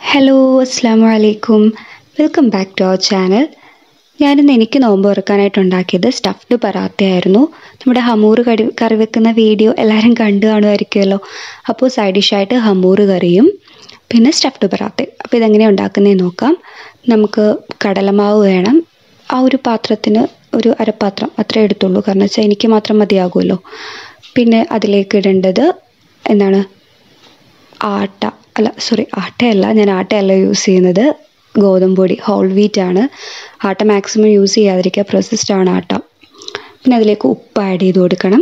hello അസ്സാം വലൈക്കും welcome back to our channel ഞാനിന്ന് എനിക്ക് നോമ്പ് തുറക്കാനായിട്ട് ഉണ്ടാക്കിയത് സ്റ്റഫ്ഡ് പറാത്തയായിരുന്നു നമ്മുടെ ഹമൂർ കറി കറി വെക്കുന്ന വീഡിയോ എല്ലാവരും കണ്ടു കാണുമായിരിക്കുമല്ലോ അപ്പോൾ സൈഡ് ഡിഷായിട്ട് ഹമൂർ കറിയും പിന്നെ സ്റ്റഫ്ഡ് പറാത്ത അപ്പോൾ ഇതെങ്ങനെയാണ് ഉണ്ടാക്കുന്നതെന്ന് നോക്കാം നമുക്ക് കടലമാവ് വേണം ആ ഒരു പാത്രത്തിന് ഒരു അരപ്പാത്രം അത്രേ എടുത്തുള്ളൂ കാരണം വെച്ചാൽ എനിക്ക് മാത്രം മതിയാകുമല്ലോ പിന്നെ അതിലേക്ക് ഇടേണ്ടത് എന്താണ് ആട്ട അല്ല സോറി ആട്ടയല്ല ഞാൻ ആട്ടയല്ല യൂസ് ചെയ്യുന്നത് ഗോതമ്പ് പൊടി ഹോൾ വീറ്റ് ആണ് ആട്ട മാക്സിമം യൂസ് ചെയ്യാതിരിക്കുക പ്രോസസ്ഡ് ആണ് ആട്ട പിന്നെ അതിലേക്ക് ഉപ്പ് ആഡ് ചെയ്ത് കൊടുക്കണം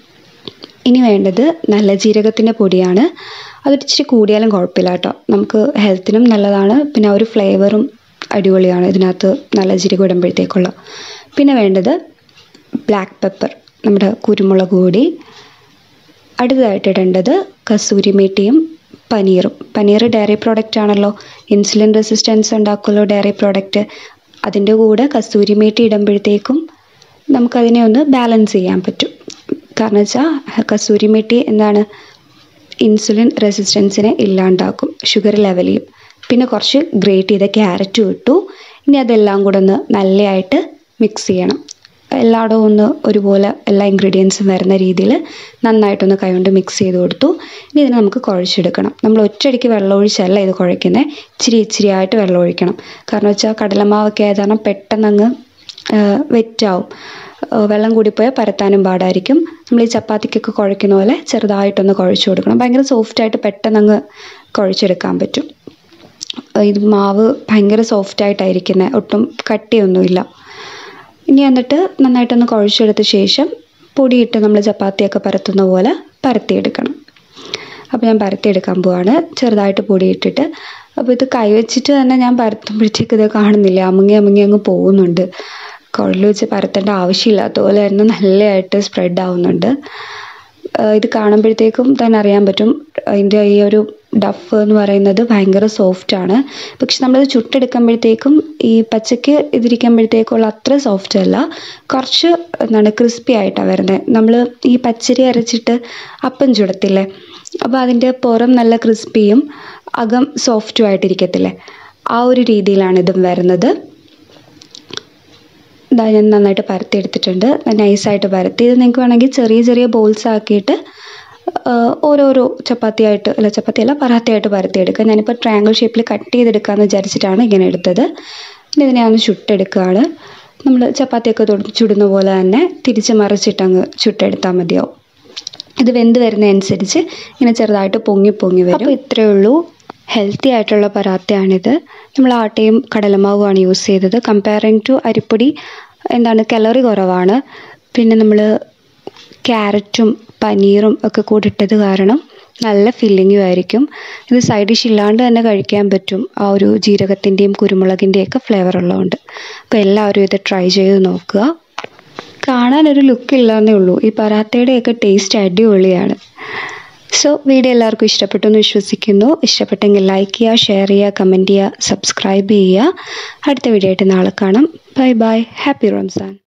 ഇനി വേണ്ടത് നല്ല ജീരകത്തിൻ്റെ പൊടിയാണ് അത് ഇച്ചിരി കൂടിയാലും കുഴപ്പമില്ല കേട്ടോ നമുക്ക് ഹെൽത്തിനും നല്ലതാണ് പിന്നെ ആ ഒരു ഫ്ലേവറും അടിപൊളിയാണ് ഇതിനകത്ത് നല്ല ജീരകം ഇടുമ്പോഴത്തേക്കുള്ള പിന്നെ വേണ്ടത് ബ്ലാക്ക് പെപ്പർ നമ്മുടെ കുരുമുളക് പൊടി അടുത്തതായിട്ട് ഇടേണ്ടത് കസൂരി മേട്ടിയും പനീറും പനീർ ഡയറി പ്രോഡക്റ്റ് ആണല്ലോ ഇൻസുലിൻ റെസിസ്റ്റൻസ് ഉണ്ടാക്കുമല്ലോ ഡയറി പ്രോഡക്റ്റ് അതിൻ്റെ കൂടെ കസൂരി മേട്ടി ഇടുമ്പോഴത്തേക്കും നമുക്കതിനെ ഒന്ന് ബാലൻസ് ചെയ്യാൻ പറ്റും കാരണം വെച്ചാൽ കസൂരി മേട്ടി എന്താണ് ഇൻസുലിൻ റെസിസ്റ്റൻസിനെ ഇല്ലാണ്ടാക്കും ഷുഗർ ലെവൽ ചെയ്യും പിന്നെ കുറച്ച് ഗ്രേറ്റ് ചെയ്ത ക്യാരറ്റും ഇട്ടു ഇനി അതെല്ലാം കൂടെ ഒന്ന് നല്ലതായിട്ട് മിക്സ് ചെയ്യണം എല്ലായിടവും ഒന്ന് ഒരുപോലെ എല്ലാ ഇൻഗ്രീഡിയൻസും വരുന്ന രീതിയിൽ നന്നായിട്ടൊന്ന് കൈകൊണ്ട് മിക്സ് ചെയ്ത് കൊടുത്തു ഇനി ഇതിനെ നമുക്ക് കുഴച്ചെടുക്കണം നമ്മൾ ഒറ്റയടിക്ക് വെള്ളം ഒഴിച്ചല്ല ഇത് കുഴയ്ക്കുന്നത് ഇച്ചിരി ഇച്ചിരി ആയിട്ട് വെള്ളം ഒഴിക്കണം കാരണം വെച്ചാൽ കടലമാവൊക്കെ ആയത് കാരണം പെട്ടെന്ന് അങ്ങ് വെറ്റാവും വെള്ളം കൂടിപ്പോയാൽ പരത്താനും പാടായിരിക്കും നമ്മൾ ഈ ചപ്പാത്തിക്കൊക്കെ കുഴയ്ക്കുന്ന പോലെ ചെറുതായിട്ടൊന്ന് കുഴച്ച് കൊടുക്കണം ഭയങ്കര സോഫ്റ്റായിട്ട് പെട്ടെന്ന് അങ്ങ് കുഴച്ചെടുക്കാൻ പറ്റും ഇത് മാവ് ഭയങ്കര സോഫ്റ്റായിട്ടായിരിക്കുന്നത് ഒട്ടും കട്ടിയൊന്നുമില്ല ഇനി എന്നിട്ട് നന്നായിട്ടൊന്ന് കുഴച്ചെടുത്ത ശേഷം പൊടിയിട്ട് നമ്മൾ ചപ്പാത്തിയൊക്കെ പരത്തുന്ന പോലെ പരത്തിയെടുക്കണം അപ്പോൾ ഞാൻ പരത്തിയെടുക്കാൻ പോവാണ് ചെറുതായിട്ട് പൊടിയിട്ടിട്ട് അപ്പോൾ ഇത് കൈവച്ചിട്ട് തന്നെ ഞാൻ പരത്തുമ്പോഴത്തേക്ക് ഇത് കാണുന്നില്ല അമുങ്ങി അമുങ്ങി അങ്ങ് പോകുന്നുണ്ട് കുഴൽ വെച്ച് പരത്തേണ്ട ആവശ്യമില്ലാത്ത പോലെ തന്നെ നല്ലതായിട്ട് സ്പ്രെഡ് ആവുന്നുണ്ട് ഇത് കാണുമ്പോഴത്തേക്കും തന്നെ അറിയാൻ പറ്റും അതിൻ്റെ ഈ ഒരു ഡഫ് എന്ന് പറയുന്നത് ഭയങ്കര സോഫ്റ്റ് ആണ് പക്ഷെ നമ്മളത് ചുട്ടെടുക്കുമ്പോഴത്തേക്കും ഈ പച്ചയ്ക്ക് ഇതിരിക്കുമ്പോഴത്തേക്കുള്ള അത്ര സോഫ്റ്റ് അല്ല കുറച്ച് എന്താണ് ക്രിസ്പി ആയിട്ടാണ് വരുന്നത് നമ്മൾ ഈ പച്ചരി അരച്ചിട്ട് അപ്പം ചുടത്തില്ലേ അപ്പോൾ അതിൻ്റെ പുറം നല്ല ക്രിസ്പിയും അകം സോഫ്റ്റും ആയിട്ടിരിക്കത്തില്ലേ ആ ഒരു രീതിയിലാണ് ഇതും വരുന്നത് ഇതാ ഞാൻ നന്നായിട്ട് പരത്തി എടുത്തിട്ടുണ്ട് നൈസായിട്ട് പരത്തി ഇത് നിങ്ങൾക്ക് വേണമെങ്കിൽ ചെറിയ ചെറിയ ബോൾസ് ആക്കിയിട്ട് ഓരോരോ ചപ്പാത്തിയായിട്ട് അല്ല ചപ്പാത്തി അല്ല പറാത്തയായിട്ട് പരത്തിയെടുക്കുക ഞാനിപ്പോൾ ട്രയാങ്കിൾ ഷേപ്പിൽ കട്ട് ചെയ്തെടുക്കാമെന്ന് വിചാരിച്ചിട്ടാണ് ഇങ്ങനെ എടുത്തത് പിന്നെ ഇതിനെ ഒന്ന് ചുട്ടെടുക്കുകയാണ് നമ്മൾ ചപ്പാത്തിയൊക്കെ ചുടുന്ന പോലെ തന്നെ തിരിച്ച് മറിച്ചിട്ടങ്ങ് ചുട്ടെടുത്താൽ മതിയാവും ഇത് വെന്ത് വരുന്നതനുസരിച്ച് ഇങ്ങനെ ചെറുതായിട്ട് പൊങ്ങി പൊങ്ങി വരും അപ്പോൾ ഇത്രയേ ഉള്ളൂ ഹെൽത്തി ആയിട്ടുള്ള പറാത്തയാണിത് നമ്മൾ ആട്ടയും കടലമാവുമാണ് യൂസ് ചെയ്തത് കമ്പയറിങ് ടു അരിപ്പൊടി എന്താണ് കലറി കുറവാണ് പിന്നെ നമ്മൾ ക്യാരറ്റും പനീറും ഒക്കെ കൂടി ഇട്ടത് കാരണം നല്ല ഫില്ലിങ്ങും ആയിരിക്കും ഇത് സൈഡ് ഡിഷ് ഇല്ലാണ്ട് തന്നെ കഴിക്കാൻ പറ്റും ആ ഒരു ജീരകത്തിൻ്റെയും കുരുമുളകിൻ്റെയൊക്കെ ഫ്ലേവർ ഉള്ളതുകൊണ്ട് അപ്പോൾ എല്ലാവരും ഇത് ട്രൈ ചെയ്ത് നോക്കുക കാണാനൊരു ലുക്ക് ഇല്ലാന്നേ ഉള്ളൂ ഈ പറാത്തയുടെയൊക്കെ ടേസ്റ്റ് അടിപൊളിയാണ് സോ വീഡിയോ എല്ലാവർക്കും ഇഷ്ടപ്പെട്ടു എന്ന് വിശ്വസിക്കുന്നു ഇഷ്ടപ്പെട്ടെങ്കിൽ ലൈക്ക് ചെയ്യുക ഷെയർ ചെയ്യുക കമൻറ്റ് ചെയ്യുക സബ്സ്ക്രൈബ് ചെയ്യുക അടുത്ത വീഡിയോ ആയിട്ട് നാളെ കാണാം ബൈ ബൈ ഹാപ്പി റംസാൻ